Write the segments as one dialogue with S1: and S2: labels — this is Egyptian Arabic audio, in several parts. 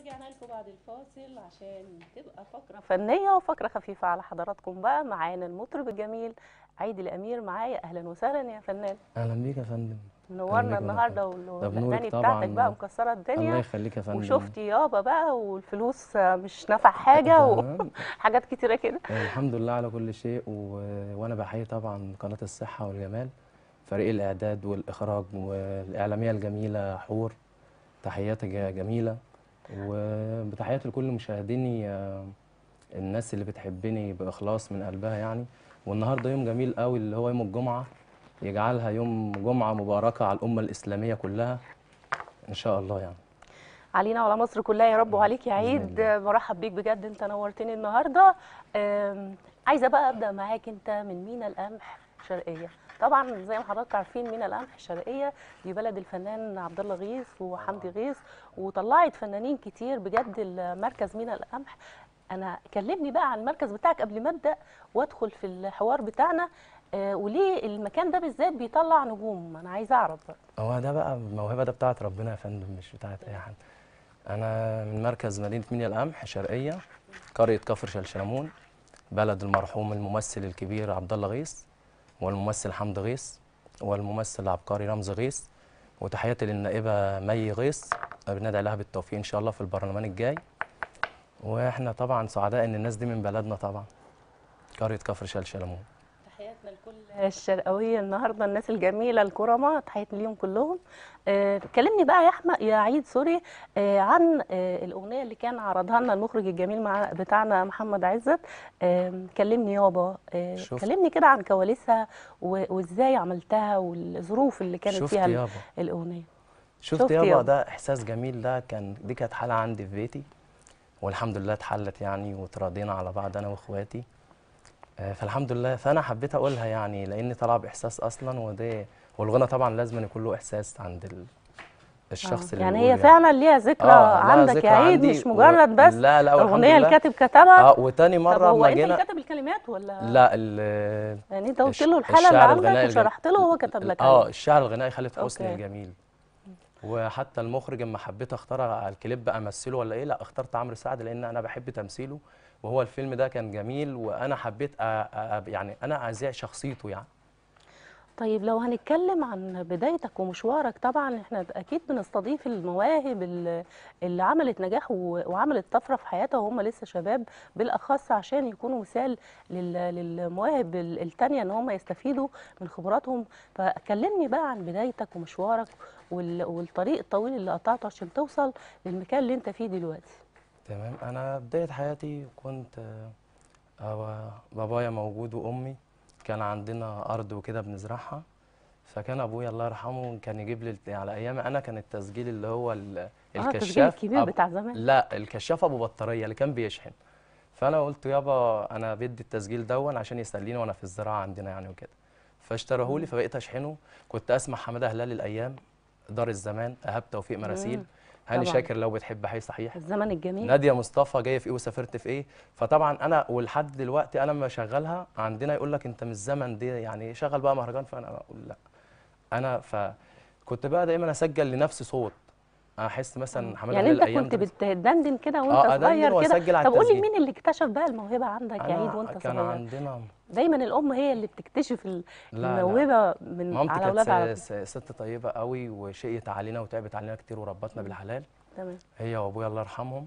S1: ورجعنا لكم بعد الفاصل عشان تبقى فقرة فنية وفقرة خفيفة على حضراتكم بقى معانا المطرب الجميل عيد الأمير معايا أهلا وسهلا يا فنان
S2: اهلا بيك يا فندم
S1: منورنا
S2: أهلاً بيك
S1: النهارده
S2: ده بنورك
S1: والاغاني
S2: طبعاً.
S1: بتاعتك بقى مكسره
S2: الله
S1: الدنيا
S2: يخليك يا فندم
S1: وشفتي يابا بقى والفلوس مش نافع حاجه
S2: تمام.
S1: وحاجات كتيره كده
S2: الحمد لله على كل شيء و... وانا بحيي طبعا قناه الصحه والجمال فريق الاعداد والاخراج والاعلاميه الجميله حور تحياتي ج- جميله وبتحياتي لكل مشاهديني آه، الناس اللي بتحبني باخلاص من قلبها يعني والنهارده يوم جميل قوي اللي هو يوم الجمعه يجعلها يوم جمعه مباركه على الامه الاسلاميه كلها ان شاء الله يعني
S1: علينا وعلى مصر كلها يا رب وعليك يا عيد
S2: الله.
S1: مرحب بيك بجد انت نورتني النهارده أم، عايزه بقى ابدا معاك انت من مينا القمح شرقيه طبعا زي ما حضراتكم عارفين مينا القمح الشرقيه دي بلد الفنان عبد الله غيث وحمدي غيث وطلعت فنانين كتير بجد المركز مينا القمح انا كلمني بقى عن المركز بتاعك قبل ما ابدا وادخل في الحوار بتاعنا آه، وليه المكان ده بالذات بيطلع نجوم انا عايزه اعرف بقى
S2: هو ده بقى الموهبة ده بتاعت ربنا يا فندم مش بتاعت أي حد. أنا من مركز مدينة منيا القمح شرقية قرية كفر شلشلمون بلد المرحوم الممثل الكبير عبد الله غيث والممثل حمد غيث والممثل العبقري رمز غيث وتحياتي للنائبة مي غيث بندعي لها بالتوفيق إن شاء الله في البرلمان الجاي وإحنا طبعا سعداء إن الناس دي من بلدنا طبعا قرية كفر شلشلمون
S1: تحياتنا لكل الشرقاويه النهارده الناس الجميله الكرماء تحياتي ليهم كلهم آه، كلمني بقى يا احمد يا عيد سوري آه، عن آه، الاغنيه اللي كان عرضها لنا المخرج الجميل مع بتاعنا محمد عزت آه، كلمني يابا آه،
S2: شفت.
S1: كلمني كده عن كواليسها و- وازاي عملتها والظروف اللي كانت
S2: شفت
S1: فيها ال-
S2: يابا
S1: الاغنيه
S2: شفت
S1: شفت
S2: يابا
S1: يابا.
S2: ده احساس جميل ده كان دي كانت حاله عندي في بيتي والحمد لله اتحلت يعني وتراضينا على بعض انا واخواتي آه، فالحمد لله فانا حبيت اقولها يعني لاني طالعه باحساس اصلا وده والغنى طبعا لازم يكون له احساس عند ال- الشخص
S1: آه،
S2: اللي
S1: يعني
S2: بيقول
S1: هي فعلا ليها ذكرى
S2: آه، لها
S1: عندك
S2: ذكرى
S1: يا عيد
S2: عندي
S1: مش
S2: و-
S1: مجرد بس
S2: لا لا والحمد
S1: اغنيه
S2: لله.
S1: الكاتب كتبها
S2: اه وتاني
S1: طب
S2: مره
S1: هو
S2: لما
S1: انت اللي
S2: جينا
S1: كاتب الكلمات ولا
S2: لا ال-
S1: يعني انت قلت
S2: الش-
S1: له الحاله اللي
S2: الشعر
S1: عندك
S2: الغنائي الجميل.
S1: وشرحت له وهو كتب لك
S2: اه
S1: عليها
S2: الشعر الغنائي خالد حسني
S1: أوكي.
S2: الجميل وحتى المخرج اما حبيت اختار على الكليب امثله ولا ايه لا اخترت عمرو سعد لان انا بحب تمثيله وهو الفيلم ده كان جميل وانا حبيت أ... أ... يعني انا اذيع شخصيته يعني
S1: طيب لو هنتكلم عن بدايتك ومشوارك طبعا احنا اكيد بنستضيف المواهب اللي اللي عملت نجاح و- وعملت طفره في حياتها وهم لسه شباب بالاخص عشان يكونوا مثال لل- للمواهب ال- التانية ان هم يستفيدوا من خبراتهم فكلمني بقى عن بدايتك ومشوارك وال- والطريق الطويل اللي قطعته عشان توصل للمكان اللي انت فيه دلوقتي
S2: تمام انا بدايه حياتي كنت آه، آه، بابايا موجود وامي كان عندنا ارض وكده بنزرعها فكان ابويا الله يرحمه كان يجيب لي على ايامي انا كان التسجيل اللي هو ال-
S1: اه التسجيل
S2: الكشاف
S1: الكبير
S2: أب-
S1: بتاع زمان
S2: لا الكشاف ابو بطاريه اللي كان بيشحن فانا قلت يابا انا بدي التسجيل دون عشان يسليني وانا في الزراعه عندنا يعني وكده فاشتراه لي فبقيت اشحنه كنت اسمع حماده هلال الايام دار الزمان ايهاب توفيق مراسيل
S1: مم.
S2: هاني
S1: طبعاً.
S2: شاكر لو بتحب حي صحيح
S1: الزمن الجميل
S2: ناديه مصطفى جايه في ايه وسافرت في ايه فطبعا انا ولحد دلوقتي انا لما اشغلها عندنا يقول لك انت من الزمن دي يعني شغل بقى مهرجان فانا اقول لا انا فكنت بقى دايما اسجل لنفسي صوت احس مثلا حماده
S1: يعني
S2: هلال
S1: انت
S2: الايام
S1: كنت
S2: ده
S1: بتدندن كده وانت
S2: آه، أدندن
S1: صغير كده
S2: وأسجل على
S1: طب قولي
S2: التسجيل.
S1: مين اللي اكتشف بقى الموهبه عندك يا عيد
S2: أنا
S1: وانت
S2: كان
S1: صغير
S2: عندنا
S1: دايما الام هي اللي بتكتشف ال-
S2: لا لا
S1: الموهبه من
S2: مامتي
S1: على اولادها على
S2: كانت
S1: طول.
S2: س- ست طيبه قوي وشقيت علينا وتعبت علينا كتير وربتنا بالحلال
S1: تمام
S2: هي وابويا الله يرحمهم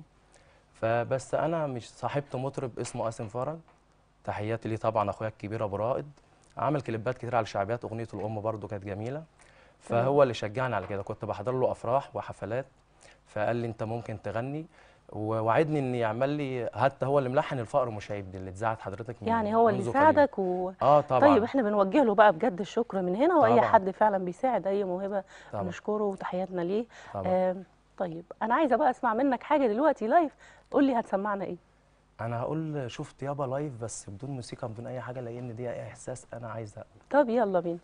S2: فبس انا مش صاحبت مطرب اسمه قاسم فرج تحياتي ليه طبعا اخويا الكبير ابو رائد عمل كليبات كتير على الشعبيات اغنيه الام برضو كانت جميله فهو اللي شجعني على كده كنت بحضر له افراح وحفلات فقال لي انت ممكن تغني ووعدني ان يعمل لي حتى هو اللي ملحن الفقر مش عيب اللي اتذاعت حضرتك من
S1: يعني هو اللي
S2: منذ قليل.
S1: ساعدك و...
S2: اه طبعا
S1: طيب احنا بنوجه له بقى بجد الشكر من هنا واي
S2: طبعاً.
S1: حد فعلا بيساعد اي موهبه
S2: طبعا
S1: بنشكره وتحياتنا ليه
S2: طبعا
S1: آم، طيب انا عايزه بقى اسمع منك حاجه دلوقتي لايف قول لي هتسمعنا ايه
S2: انا هقول شفت يابا لايف بس بدون موسيقى بدون اي حاجه لان دي احساس انا عايز
S1: طب يلا بينا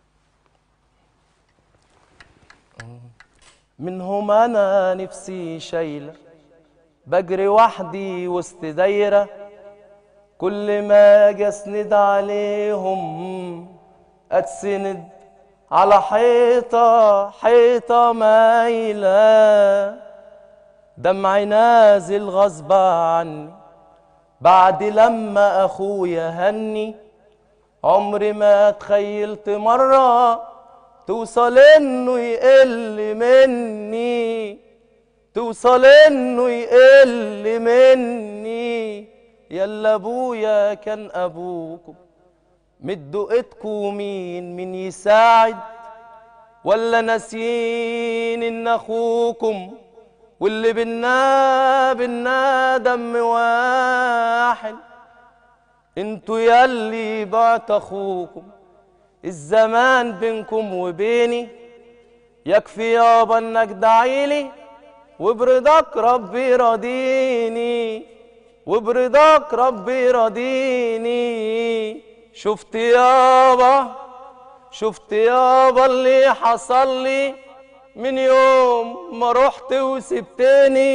S2: منهم انا نفسي شايله بجري وحدي وسط دايره كل ما اجي اسند عليهم اتسند على حيطه حيطه مايله دمعي نازل غصب عني بعد لما اخويا هني عمري ما تخيلت مرة توصل انه يقل مني توصل انه يقل مني يلا ابويا كان ابوكم مدوا ايدكوا مين مين يساعد ولا ناسيين ان اخوكم واللي بينا بينا دم واحد انتوا ياللي بعت اخوكم الزمان بينكم وبيني يكفي يابا انك دعيلي وبرضاك ربي راضيني وبرضاك ربي راضيني شفت يابا شفت يابا اللي حصل لي من يوم ما رحت وسبتني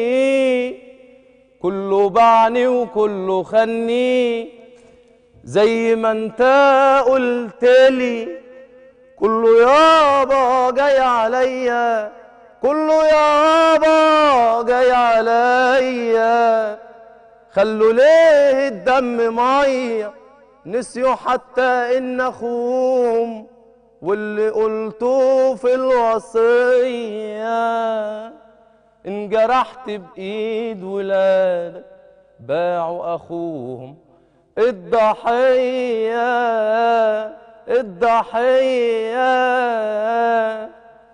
S2: كله باعني وكله خني زي ما انت قلت لي كله يابا جاي عليا كله يابا جاي عليا خلوا ليه الدم ميه نسيوا حتى ان اخوهم واللي قلته في الوصيه انجرحت بايد ولادك باعوا اخوهم الضحيه الضحيه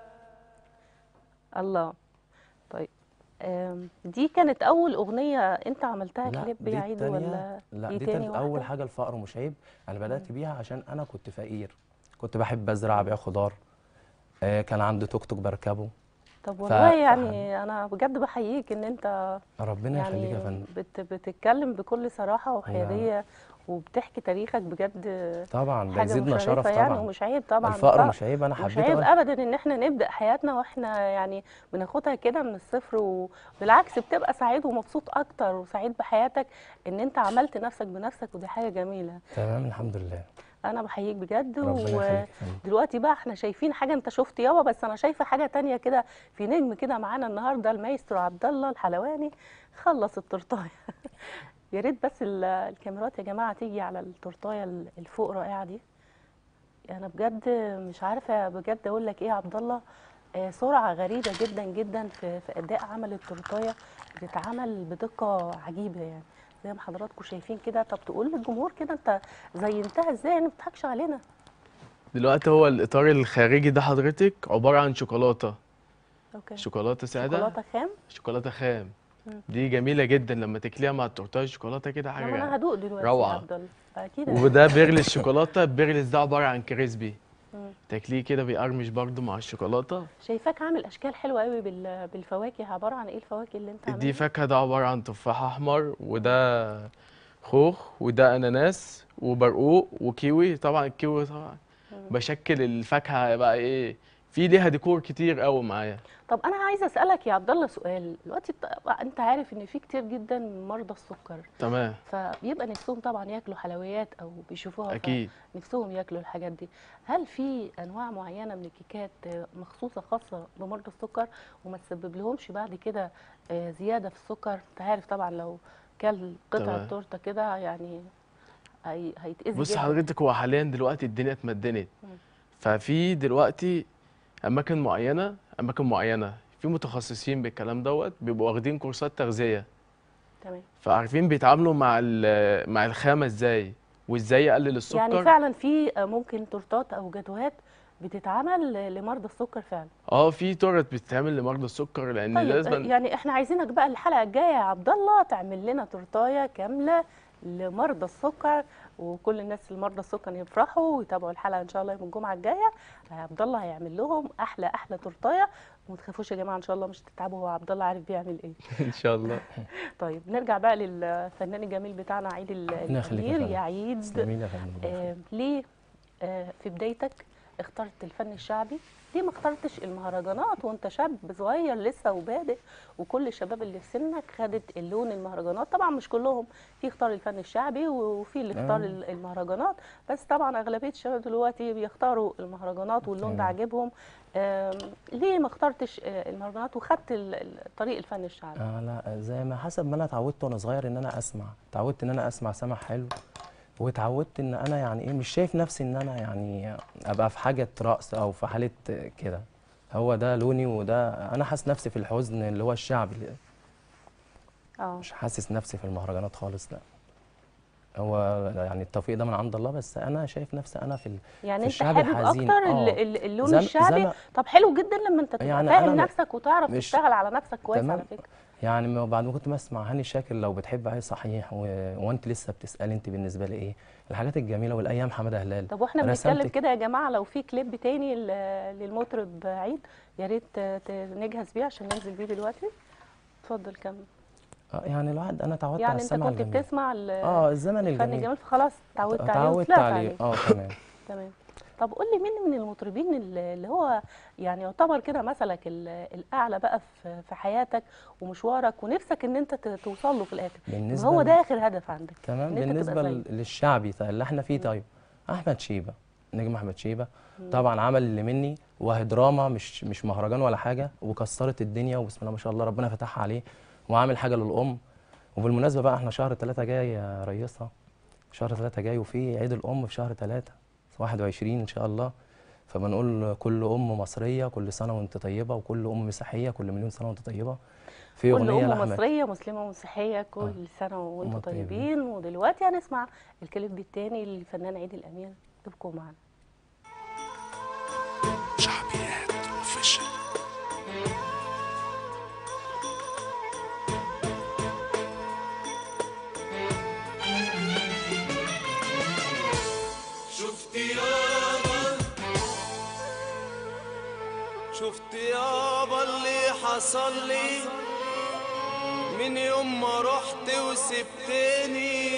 S1: الله طيب آم، دي كانت اول اغنيه انت عملتها
S2: لا
S1: كليب
S2: دي
S1: يا عيد
S2: التانية-
S1: ولا
S2: لا
S1: دي
S2: دي
S1: تاني
S2: كانت اول
S1: واحدة؟
S2: حاجه الفقر مش عيب انا بدات بيها عشان انا كنت فقير كنت بحب ازرع ابيع خضار آه كان عندي توك توك بركبه
S1: طب
S2: ف-
S1: والله
S2: فحب-
S1: يعني انا بجد بحييك ان انت
S2: ربنا يخليك
S1: يعني
S2: يا فندم
S1: بت بتتكلم بكل صراحه وحياديه وبتحكي تاريخك بجد
S2: طبعا ده
S1: حاجه
S2: يزيدنا شرف
S1: مشرفه يعني
S2: طبعا
S1: ومش عيب طبعا
S2: الفقر
S1: لا،
S2: مش عيب انا
S1: مش
S2: حبيت
S1: عيب
S2: أقول
S1: ابدا ان احنا نبدا حياتنا واحنا يعني بناخدها كده من الصفر وبالعكس بتبقى سعيد ومبسوط اكتر وسعيد بحياتك ان انت عملت نفسك بنفسك ودي حاجه جميله
S2: تمام الحمد لله
S1: انا بحييك بجد
S2: ربنا يخليك يا فندم.
S1: ودلوقتي بقى احنا شايفين حاجه انت شفت يابا بس انا شايفه حاجه تانية كده في نجم كده معانا النهارده المايسترو عبد الله الحلواني خلص التورتايه يا ريت بس ال- الكاميرات يا جماعه تيجي على التورتايه ال- الفوق رائعه دي انا بجد مش عارفه بجد اقول لك ايه يا عبد الله آه، سرعه غريبه جدا جدا في في اداء عمل التورتايه بتتعمل بدقه عجيبه يعني زي ما حضراتكم شايفين كده طب تقول للجمهور كده انت زينتها ازاي يعني ما بتضحكش علينا
S3: دلوقتي هو الإطار الخارجي ده حضرتك عبارة عن شوكولاتة
S1: اوكي
S3: شوكولاتة سادة
S1: شوكولاته خام
S3: شوكولاتة خام
S1: مم.
S3: دي جميلة جدا لما تاكليها مع التورتاية شوكولاتة كده
S1: طب انا
S3: حاجة
S1: هدوق دلوقتي يا
S3: روعة.
S1: عبد الله اكيد
S3: وده بيرلس شوكولاتة البيرلس ده عبارة عن كريسبي
S1: مم.
S3: تاكليه كده بيقرمش برضو مع الشوكولاتة
S1: شايفاك عامل اشكال حلوه قوي بال... بالفواكه عباره عن ايه الفواكه اللي انت
S3: دي
S1: عاملها
S3: فاكهة ده عبارة عن تفاح أحمر وده خوخ وده أناناس وبرقوق وكيوي طبعا الكيوي طبعا بشكل الفاكهة بقى إيه في ليها ديكور كتير قوي معايا
S1: طب انا عايزه اسالك يا عبد الله سؤال دلوقتي طبعاً انت عارف ان في كتير جدا من مرضى السكر
S3: تمام
S1: فبيبقى نفسهم طبعا ياكلوا حلويات او بيشوفوها
S3: أكيد
S1: نفسهم ياكلوا الحاجات دي هل في انواع معينه من الكيكات آه، مخصوصه خاصه بمرضى السكر وما تسبب لهمش بعد كده آه، زياده في السكر انت عارف طبعا لو كل قطعه
S3: تمام.
S1: تورته كده يعني هي... هيتاذي
S3: بص
S1: جدا
S3: حضرتك هو حاليا دلوقتي الدنيا اتمدنت
S1: مم.
S3: ففي دلوقتي اماكن معينه اماكن معينه في متخصصين بالكلام دوت بيبقوا واخدين كورسات تغذيه
S1: تمام
S3: فعارفين بيتعاملوا مع ال- مع الخامه ازاي وازاي يقلل السكر
S1: يعني فعلا في آه، ممكن تورتات او جاتوهات بتتعمل ل- لمرضى السكر فعلا
S3: اه في تورت بتتعمل لمرضى السكر لان
S1: طيب
S3: لازم
S1: آه، يعني احنا عايزينك بقى الحلقه الجايه يا عبد الله تعمل لنا تورتايه كامله لمرضى السكر وكل الناس اللي مرضى السكر يفرحوا ويتابعوا الحلقه ان شاء الله يوم الجمعه الجايه عبد الله هيعمل لهم احلى احلى تورتايه وما تخافوش يا جماعه ان شاء الله مش تتعبوا هو عبد الله عارف بيعمل ايه
S3: ان شاء الله
S1: طيب نرجع بقى للفنان الجميل بتاعنا عيد ال-
S2: ربنا يخليك يا
S1: الكبير
S2: فندم.
S1: يا عيد
S2: تسلمي لي يا فندم الله
S1: آه
S2: يخليك.
S1: ليه آه في بدايتك اخترت الفن الشعبي ليه ما اخترتش المهرجانات وانت شاب صغير لسه وبادئ وكل الشباب اللي في سنك خدت اللون المهرجانات طبعا مش كلهم في اختار الفن الشعبي وفي اللي اختار
S2: آه.
S1: ال- المهرجانات بس طبعا اغلبيه الشباب دلوقتي بيختاروا المهرجانات واللون ده
S2: تمام.
S1: عاجبهم آم، ليه ما اخترتش آه، المهرجانات وخدت ال- ال- طريق الفن الشعبي
S2: آه لا زي ما حسب ما انا اتعودت وانا صغير ان انا اسمع اتعودت ان انا اسمع سمع حلو واتعودت ان انا يعني ايه مش شايف نفسي ان انا يعني ابقى في حاجه رقص او في حاله كده هو ده لوني وده انا حاسس نفسي في الحزن اللي هو الشعبي
S1: اه
S2: مش حاسس نفسي في المهرجانات خالص لا هو يعني التوفيق ده من عند الله بس انا شايف نفسي انا في ال...
S1: يعني
S2: في
S1: انت
S2: الشعب
S1: حابب
S2: الحزين.
S1: اكتر
S2: آه.
S1: ال- ال- اللون
S2: زم-
S1: الشعبي
S2: زم-
S1: طب حلو جدا لما انت تبقى
S2: يعني
S1: فاهم
S2: أنا م-
S1: نفسك وتعرف
S2: مش-
S1: تشتغل على نفسك كويس
S2: تمام.
S1: على فكره
S2: يعني ما بعد ما كنت بسمع هاني شاكر لو بتحب عايز صحيح و... وانت لسه بتسالي انت بالنسبه لي ايه الحاجات الجميله والايام حماده هلال
S1: طب واحنا
S2: رسمت
S1: بنتكلم كده يا جماعه لو في كليب تاني ل- للمطرب عيد يا ريت ت- ت- نجهز بيه عشان ننزل بيه دلوقتي اتفضل كمل
S2: آه يعني الواحد انا اتعودت
S1: يعني
S2: على
S1: انت
S2: السمع
S1: كنت
S2: الجميل
S1: بتسمع ال-
S2: اه الزمن
S1: الفن
S2: الجميل
S1: الجميل فخلاص اتعودت عليه
S2: اتعودت
S1: وطلعت
S2: عليه
S1: عليه
S2: اه تمام
S1: تمام طب قول لي مين من المطربين اللي اللي هو يعني يعتبر كده مثلك ال- الاعلى بقى في في حياتك ومشوارك ونفسك ان انت ت- توصل له في الاخر
S2: بالنسبه
S1: هو
S2: ل-
S1: ده اخر هدف عندك
S2: تمام
S1: إن أنت
S2: بالنسبه
S1: تبقى
S2: ل-
S1: زيه.
S2: للشعبي طيب اللي احنا فيه طيب احمد شيبه نجم احمد شيبه طبعا عمل اللي مني وهي دراما مش مش مهرجان ولا حاجه وكسرت الدنيا وبسم الله ما شاء الله ربنا فتحها عليه وعامل حاجه للام وبالمناسبه بقى احنا شهر ثلاثة جاي يا ريسه شهر ثلاثة جاي وفي عيد الام في شهر ثلاثة 21 ان شاء الله فبنقول كل ام مصريه كل سنه وانت طيبه وكل ام مسيحيه كل مليون سنه وانت طيبه في
S1: كل
S2: اغنيه
S1: ام
S2: لاحمد
S1: مصريه مسلمه ومسيحيه كل سنه وانتم
S2: وانتم طيبين.
S1: طيبين ودلوقتي هنسمع الكليب التاني للفنان عيد الامير ابقوا معنا
S4: شعبيات اوفيشال
S5: شفت يابا شفت يابا اللي حصل لي من يوم ما رحت وسبتني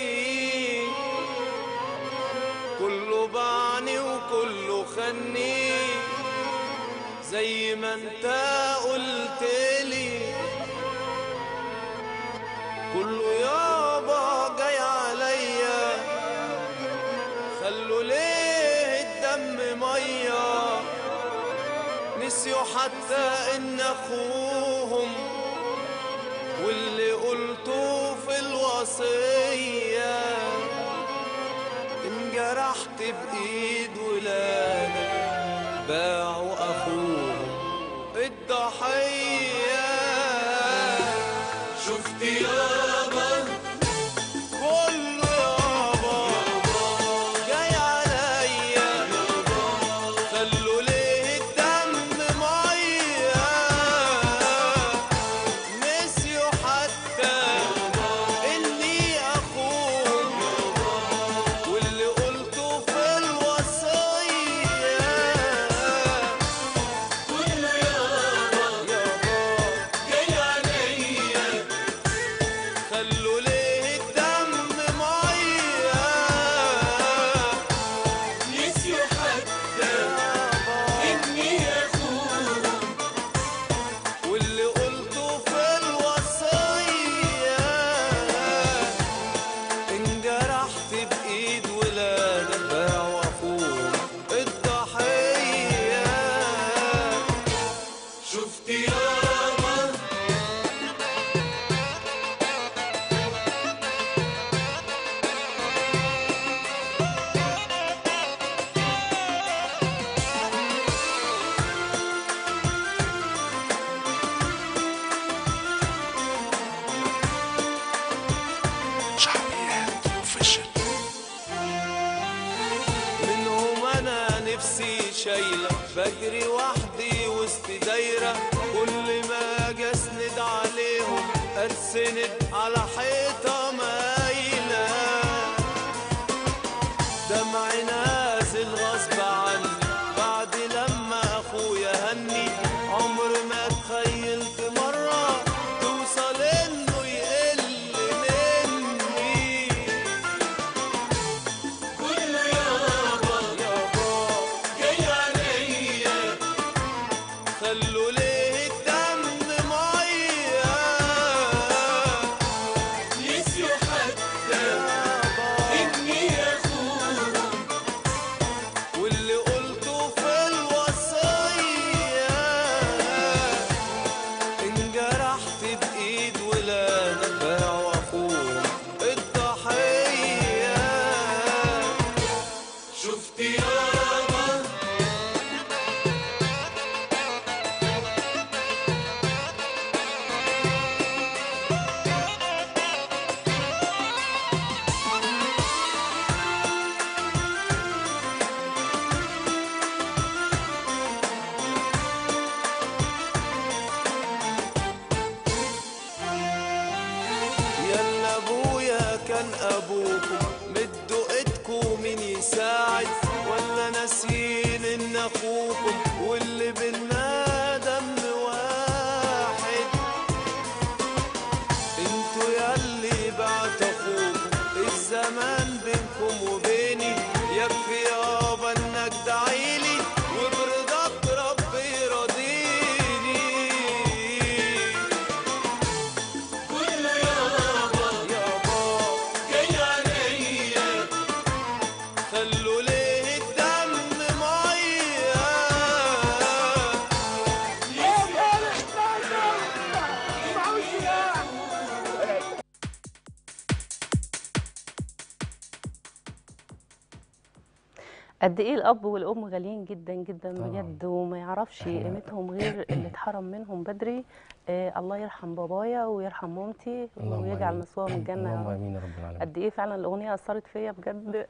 S5: كله باعني وكله خني زي ما انت قلت لي كله يابا جاي عليا خلوا ليه الدم ميه نسيوا حتى ان اخوهم واللي قلته في الوصيه انجرحت بايد ولادك باعوا اخوهم الضحيه شفت يابا كله يابا جاي عليا خلوا ليه الدم ميه نسيوا حتى اني اخوهم واللي قلته في الوصيه كله يابا جاي عليا خلوا ليه الدم ميه نسيوا حتى اني اخوهم واللي قلته في الوصيه انجرحت بايد ولادك باعوا اخوهم الضحيه شفت يابا
S4: شعبيات اوفيشال
S5: منهم انا نفسي شايله بجري وحدي وسط دايره كل ما اجي اسند عليهم اتسند على حيطه مايله دمعي نازل غصب عني بعد لما اخويا هني عمر ما تخيلت مره توصل انه يقل مني كله يابا يابا جاي عليا كان ابوكم مدوا ايدكم مين يساعد ولا ناسيين ان اخوكم واللي بينا دم واحد انتوا ياللي بعت اخوكم الزمان بينكم وبيني يكفي يابا انك دعيلي وبرضاك ربي يرضيني كله يابا يابا جاي عليا خلوا ليه الدم ميه
S1: قد ايه الاب والام غاليين جدا جدا
S2: طبعاً.
S1: بجد وما يعرفش
S2: إحنا-
S1: قيمتهم غير اللي اتحرم منهم بدري آه الله يرحم بابايا ويرحم مامتي
S2: اللهم
S1: ويجعل
S2: آمين.
S1: مسواهم الجنه يا
S2: اللهم
S1: رب
S2: امين يا رب العالمين
S1: قد ايه فعلا الاغنيه اثرت فيا بجد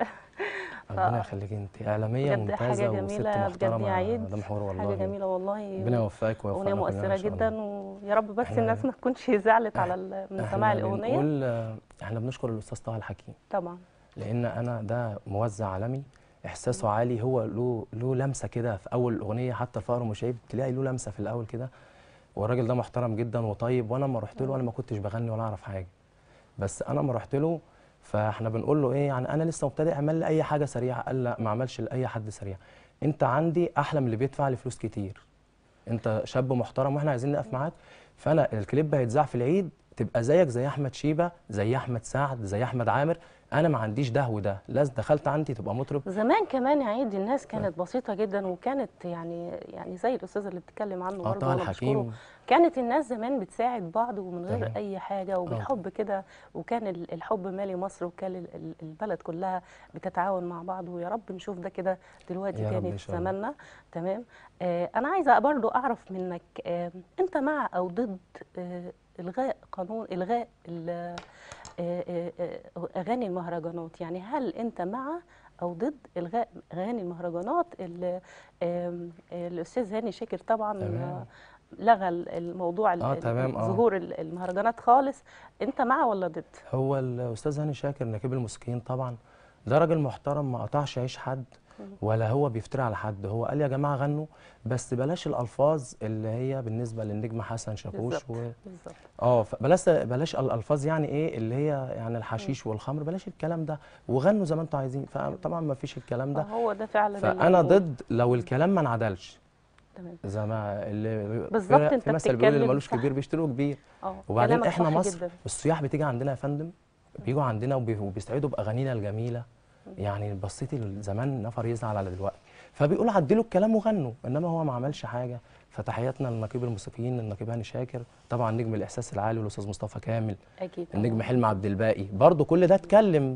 S2: ربنا يخليك انت اعلاميه
S1: بجد حاجه
S2: ممتازه وست
S1: جميله بجد
S2: محترمه
S1: يا عيد
S2: ده محور والله
S1: حاجه جميله والله
S2: ربنا يوفقك ويوفقنا
S1: اغنيه
S2: كلنا
S1: مؤثره
S2: إن شاء
S1: جدا
S2: الله.
S1: ويا رب بس
S2: إحنا-
S1: الناس ما تكونش زعلت على ال- من سماع
S2: احنا
S1: الاغنيه
S2: بنقول آه، احنا بنشكر الاستاذ طه الحكيم
S1: طبعا
S2: لان انا ده موزع عالمي احساسه عالي هو له له لمسه كده في اول الاغنيه حتى الفقر مشايب تلاقي له لمسه في الاول كده والراجل ده محترم جدا وطيب وانا لما رحت له انا ما كنتش بغني ولا اعرف حاجه بس انا لما رحت له فاحنا بنقول له ايه يعني انا لسه مبتدئ اعمل لي اي حاجه سريعه قال لا ما عملش لاي حد سريع انت عندي احلى من اللي بيدفع لي فلوس كتير انت شاب محترم واحنا عايزين نقف معاك فانا الكليب هيتذاع في العيد تبقى زيك زي احمد شيبه زي احمد سعد زي احمد عامر انا ما عنديش ده وده لازم دخلت عندي تبقى مطرب
S1: زمان كمان يا عيد الناس كانت بسيطة جدا وكانت يعني يعني زي الأستاذ اللي بتتكلم عنه
S2: اه
S1: برضه
S2: طه
S1: وأنا بشكره
S2: الحكيم
S1: كانت الناس زمان بتساعد بعض ومن غير
S2: تمام.
S1: أي حاجة وبالحب كده وكان ال- الحب مالي مصر وكان ال- ال- البلد كلها بتتعاون مع بعض ويا رب نشوف ده كده دلوقتي
S2: يا رب
S1: تاني
S2: إن
S1: في
S2: شاء الله.
S1: زماننا تمام آه أنا عايزة برضو أعرف منك آه أنت مع أو ضد آه إلغاء قانون إلغاء ال- آه، آه، آه، أغاني المهرجانات يعني هل أنت مع أو ضد إلغاء أغاني المهرجانات اللي آم، آه، الأستاذ هاني شاكر طبعا
S2: تمام.
S1: آه، لغى ال- الموضوع ال-
S2: آه،
S1: ال-
S2: تمام، آه.
S1: ظهور ال- المهرجانات خالص أنت مع ولا ضد؟
S2: هو الاستاذ هاني شاكر نقيب الموسيقيين طبعا ده راجل محترم ما قطعش عيش حد ولا هو بيفتري على حد هو قال يا جماعه غنوا بس بلاش الالفاظ اللي هي بالنسبه للنجم حسن شاكوش
S1: بالظبط
S2: و...
S1: بالظبط
S2: اه فبلاش بلاش الالفاظ يعني ايه اللي هي يعني الحشيش والخمر بلاش الكلام ده وغنوا زي ما انتوا عايزين فطبعا ما فيش الكلام ده
S1: هو ده فعلا اللي
S2: فانا
S1: بقوله.
S2: ضد لو الكلام ما انعدلش
S1: تمام
S2: زي ما اللي
S1: بالظبط،
S2: في-
S1: أنت
S2: في مثل بيقول اللي
S1: بتتكلم
S2: ملوش
S1: صح.
S2: كبير بيشتروا كبير
S1: اه
S2: وبعدين
S1: كلامك
S2: احنا
S1: صح
S2: مصر
S1: جدا.
S2: السياح بتيجي عندنا يا فندم بيجوا عندنا وبي- وبيسعدوا باغانينا الجميله يعني بصيتي زمان نفر يزعل على دلوقتي فبيقولوا عدلوا الكلام وغنوا انما هو ما عملش حاجه فتحياتنا لنقيب الموسيقيين النقيب هاني شاكر طبعا نجم الاحساس العالي والاستاذ مصطفى كامل
S1: أكيد
S2: النجم
S1: طبعاً.
S2: حلمي عبد الباقي برضه كل ده اتكلم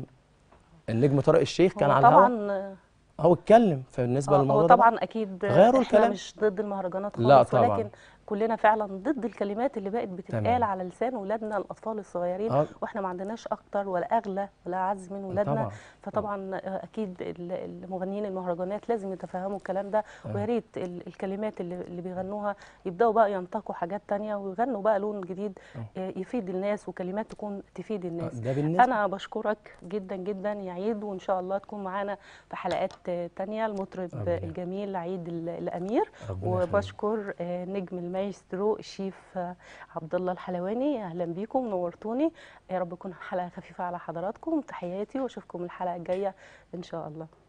S2: النجم طارق الشيخ كان
S1: هو
S2: على الهوا
S1: طبعا آه،
S2: هو اتكلم فبالنسبه
S1: آه،
S2: للموضوع
S1: هو
S2: ده بقى.
S1: طبعا اكيد
S2: غيروا
S1: احنا
S2: الكلام.
S1: مش ضد المهرجانات خالص
S2: لا طبعاً.
S1: ولكن كلنا فعلا ضد الكلمات اللي بقت بتتقال
S2: تمام.
S1: على لسان ولادنا الاطفال الصغيرين
S2: آه.
S1: واحنا ما عندناش اكتر ولا اغلى ولا اعز من ولادنا
S2: طبعاً.
S1: فطبعا آه، اكيد ال- المغنيين المهرجانات لازم يتفهموا الكلام ده ويا ريت ال- الكلمات اللي, اللي بيغنوها يبداوا بقى ينتقوا حاجات تانية ويغنوا بقى لون جديد آه، يفيد الناس وكلمات تكون تفيد الناس
S2: ده بالنسبه
S1: انا بشكرك جدا جدا يا عيد وان شاء الله تكون معانا في حلقات آه، تانية المطرب
S2: ربنا.
S1: الجميل عيد ال- الامير
S2: ربنا يخليك.
S1: وبشكر آه، نجم المايسترو الشيف آه، عبد الله الحلواني اهلا بيكم نورتوني يا رب تكون حلقه خفيفه على حضراتكم تحياتي واشوفكم الحلقه الجايه ان شاء الله